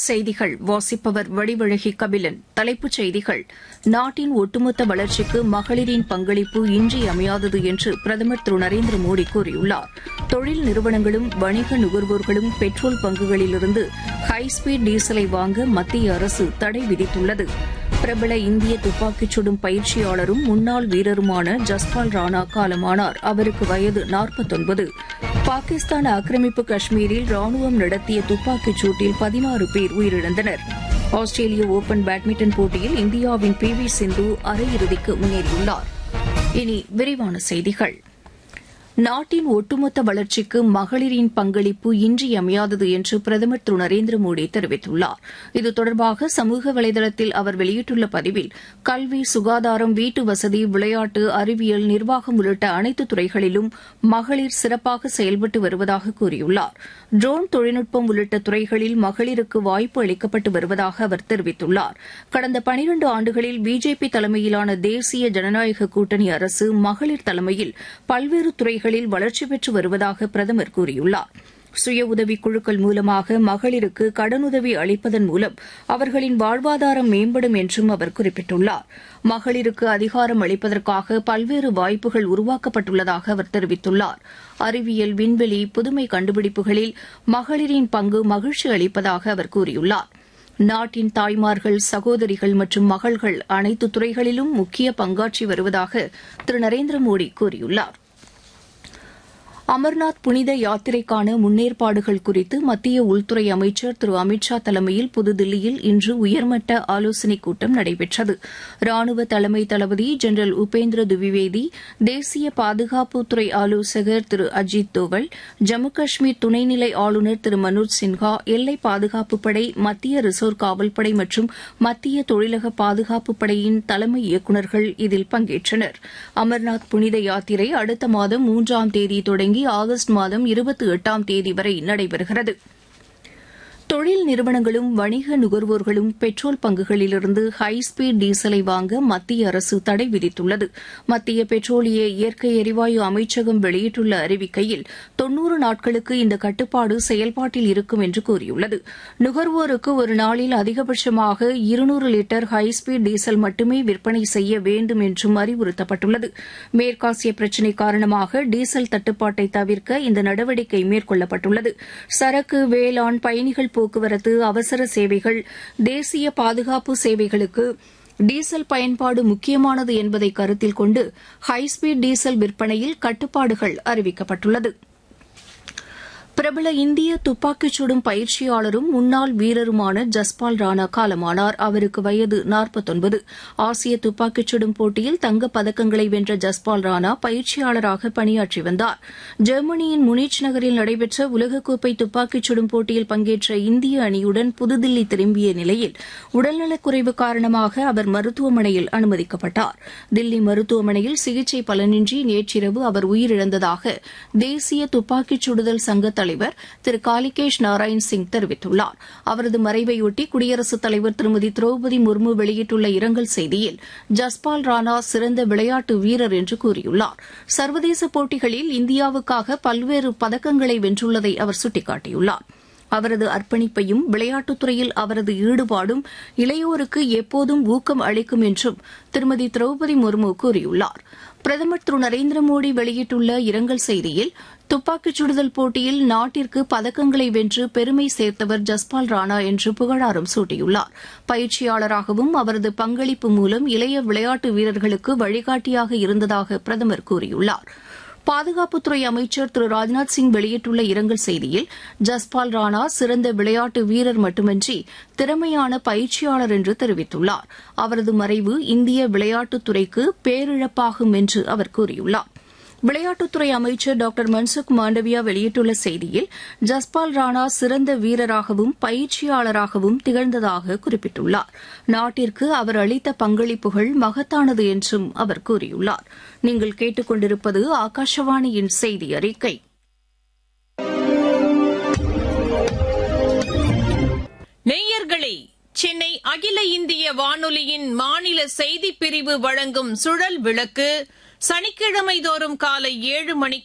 செய்திகள் வாசிப்பவர் வடிவழகி கபிலன் தலைப்புச் செய்திகள் நாட்டின் ஒட்டுமொத்த வளர்ச்சிக்கு மகளிரின் பங்களிப்பு இன்றியமையாதது என்று பிரதமர் திரு நரேந்திர மோடி கூறியுள்ளார் தொழில் நிறுவனங்களும் வணிக நுகர்வோர்களும் பெட்ரோல் பங்குகளிலிருந்து ஹைஸ்பீட் டீசலை வாங்க மத்திய அரசு தடை விதித்துள்ளது பிரபல இந்திய துப்பாக்கிச் சுடும் பயிற்சியாளரும் முன்னாள் வீரருமான ஜஸ்பால் ராணா காலமானார் அவருக்கு வயது நாற்பத்தொன்பது பாகிஸ்தான் ஆக்கிரமிப்பு காஷ்மீரில் ராணுவம் நடத்திய துப்பாக்கிச் சூட்டில் பதினாறு பேர் உயிரிழந்தனர் ஆஸ்திரேலிய ஓபன் பேட்மிண்டன் போட்டியில் இந்தியாவின் பி வி சிந்து அரையிறுதிக்கு முன்னேறியுள்ளார் இனி விரிவான செய்திகள் நாட்டின் ஒட்டுமொத்த வளர்ச்சிக்கு மகளிரின் பங்களிப்பு இன்றியமையாதது என்று பிரதமர் திரு நரேந்திர மோடி தெரிவித்துள்ளார் இது தொடர்பாக சமூக வலைதளத்தில் அவர் வெளியிட்டுள்ள பதிவில் கல்வி சுகாதாரம் வீட்டு வசதி விளையாட்டு அறிவியல் நிர்வாகம் உள்ளிட்ட அனைத்து துறைகளிலும் மகளிர் சிறப்பாக செயல்பட்டு வருவதாக கூறியுள்ளார் ட்ரோன் தொழில்நுட்பம் உள்ளிட்ட துறைகளில் மகளிருக்கு வாய்ப்பு அளிக்கப்பட்டு வருவதாக அவர் தெரிவித்துள்ளார் கடந்த பனிரண்டு ஆண்டுகளில் பிஜேபி தலைமையிலான தேசிய ஜனநாயக கூட்டணி அரசு மகளிர் தலைமையில் பல்வேறு துறைகளில் வளர்ச்சி பெற்று வருவதாக பிரதமர் கூறியுள்ளார் சுய உதவிக் குழுக்கள் மூலமாக மகளிருக்கு கடனுதவி அளிப்பதன் மூலம் அவர்களின் வாழ்வாதாரம் மேம்படும் என்றும் அவர் குறிப்பிட்டுள்ளார் மகளிருக்கு அதிகாரம் அளிப்பதற்காக பல்வேறு வாய்ப்புகள் உருவாக்கப்பட்டுள்ளதாக அவர் தெரிவித்துள்ளார் அறிவியல் விண்வெளி புதுமை கண்டுபிடிப்புகளில் மகளிரின் பங்கு மகிழ்ச்சி அளிப்பதாக அவர் கூறியுள்ளார் நாட்டின் தாய்மார்கள் சகோதரிகள் மற்றும் மகள்கள் அனைத்து துறைகளிலும் முக்கிய பங்காற்றி வருவதாக திரு நரேந்திர மோடி கூறியுள்ளார் அமர்நாத் புனித யாத்திரைக்கான முன்னேற்பாடுகள் குறித்து மத்திய உள்துறை அமைச்சர் திரு அமித் ஷா தலைமையில் புதுதில்லியில் இன்று உயர்மட்ட ஆலோசனைக் கூட்டம் நடைபெற்றது ராணுவ தலைமை தளபதி ஜெனரல் உபேந்திர துவிவேதி தேசிய பாதுகாப்புத்துறை ஆலோசகர் திரு அஜித் தோவல் ஜம்மு காஷ்மீர் துணைநிலை ஆளுநர் திரு மனோஜ் சின்ஹா எல்லை பாதுகாப்பு படை மத்திய ரிசர்வ் காவல்படை மற்றும் மத்திய தொழிலக பாதுகாப்பு படையின் தலைமை இயக்குநர்கள் இதில் பங்கேற்றனர் அமர்நாத் புனித யாத்திரை அடுத்த மாதம் மூன்றாம் தேதி தொடங்கி ஆகஸ்ட் மாதம் இருபத்தி எட்டாம் தேதி வரை நடைபெறுகிறது தொழில் நிறுவனங்களும் வணிக நுகர்வோர்களும் பெட்ரோல் பங்குகளிலிருந்து ஹைஸ்பீட் டீசலை வாங்க மத்திய அரசு தடை விதித்துள்ளது மத்திய பெட்ரோலிய இயற்கை எரிவாயு அமைச்சகம் வெளியிட்டுள்ள அறிவிக்கையில் தொன்னூறு நாட்களுக்கு இந்த கட்டுப்பாடு செயல்பாட்டில் இருக்கும் என்று கூறியுள்ளது நுகர்வோருக்கு ஒரு நாளில் அதிகபட்சமாக இருநூறு லிட்டர் ஹைஸ்பீட் டீசல் மட்டுமே விற்பனை செய்ய வேண்டும் என்றும் அறிவுறுத்தப்பட்டுள்ளது மேற்காசிய பிரச்சினை காரணமாக டீசல் தட்டுப்பாட்டை தவிர்க்க இந்த நடவடிக்கை மேற்கொள்ளப்பட்டுள்ளது சரக்கு வேளாண் பயணிகள் போக்குவரத்து அவசர சேவைகள் தேசிய பாதுகாப்பு சேவைகளுக்கு டீசல் பயன்பாடு முக்கியமானது என்பதை கருத்தில் கொண்டு ஹைஸ்பீட் டீசல் விற்பனையில் கட்டுப்பாடுகள் அறிவிக்கப்பட்டுள்ளது பிரபல இந்திய துப்பாக்கிச் சுடும் பயிற்சியாளரும் முன்னாள் வீரருமான ஜஸ்பால் ராணா காலமானார் அவருக்கு வயது நாற்பத்தொன்பது ஆசிய துப்பாக்கிச் சுடும் போட்டியில் தங்கப் பதக்கங்களை வென்ற ஜஸ்பால் ராணா பயிற்சியாளராக பணியாற்றி வந்தார் ஜெர்மனியின் முனிச் நகரில் நடைபெற்ற உலகக்கோப்பை துப்பாக்கிச் சுடும் போட்டியில் பங்கேற்ற இந்திய அணியுடன் புதுதில்லி திரும்பிய நிலையில் உடல்நலக்குறைவு காரணமாக அவர் மருத்துவமனையில் அனுமதிக்கப்பட்டார் தில்லி மருத்துவமனையில் சிகிச்சை பலனின்றி நேற்றிரவு அவர் உயிரிழந்ததாக தேசிய துப்பாக்கிச் சுடுதல் சங்க தலைவர் திரு காலிகேஷ் நாராயண் சிங் தெரிவித்துள்ளார் அவரது மறைவையொட்டி குடியரசுத் தலைவர் திருமதி திரௌபதி முர்மு வெளியிட்டுள்ள இரங்கல் செய்தியில் ஜஸ்பால் ராணா சிறந்த விளையாட்டு வீரர் என்று கூறியுள்ளார் சர்வதேச போட்டிகளில் இந்தியாவுக்காக பல்வேறு பதக்கங்களை வென்றுள்ளதை அவர் சுட்டிக்காட்டியுள்ளார் அவரது அர்ப்பணிப்பையும் விளையாட்டுத்துறையில் அவரது ஈடுபாடும் இளையோருக்கு எப்போதும் ஊக்கம் அளிக்கும் என்றும் திருமதி திரௌபதி முர்மு கூறியுள்ளார் பிரதமர் திரு நரேந்திர மோடி வெளியிட்டுள்ள இரங்கல் செய்தியில் துப்பாக்கிச் சுடுதல் போட்டியில் நாட்டிற்கு பதக்கங்களை வென்று பெருமை சேர்த்தவர் ஜஸ்பால் ராணா என்று புகழாரம் சூட்டியுள்ளார் பயிற்சியாளராகவும் அவரது பங்களிப்பு மூலம் இளைய விளையாட்டு வீரர்களுக்கு வழிகாட்டியாக இருந்ததாக பிரதமர் கூறியுள்ளார் பாதுகாப்புத்துறை அமைச்சர் திரு ராஜ்நாத் சிங் வெளியிட்டுள்ள இரங்கல் செய்தியில் ஜஸ்பால் ராணா சிறந்த விளையாட்டு வீரர் மட்டுமின்றி திறமையான பயிற்சியாளர் என்று தெரிவித்துள்ளார் அவரது மறைவு இந்திய விளையாட்டுத்துறைக்கு பேரிழப்பாகும் என்று அவர் கூறியுள்ளார் விளையாட்டுத்துறை அமைச்சர் டாக்டர் மன்சுக் மாண்டவியா வெளியிட்டுள்ள செய்தியில் ஜஸ்பால் ராணா சிறந்த வீரராகவும் பயிற்சியாளராகவும் திகழ்ந்ததாக குறிப்பிட்டுள்ளார் நாட்டிற்கு அவர் அளித்த பங்களிப்புகள் மகத்தானது என்றும் அவர் கூறியுள்ளார் நீங்கள் கேட்டுக்கொண்டிருப்பது ஆகாஷவாணியின் செய்தி அறிக்கை நேயர்களே சென்னை அகில இந்திய வானொலியின் மாநில செய்திப் பிரிவு வழங்கும் சுழல் விளக்கு சனிக்கிழமை தோறும் காலை ஏழு மணிக்கு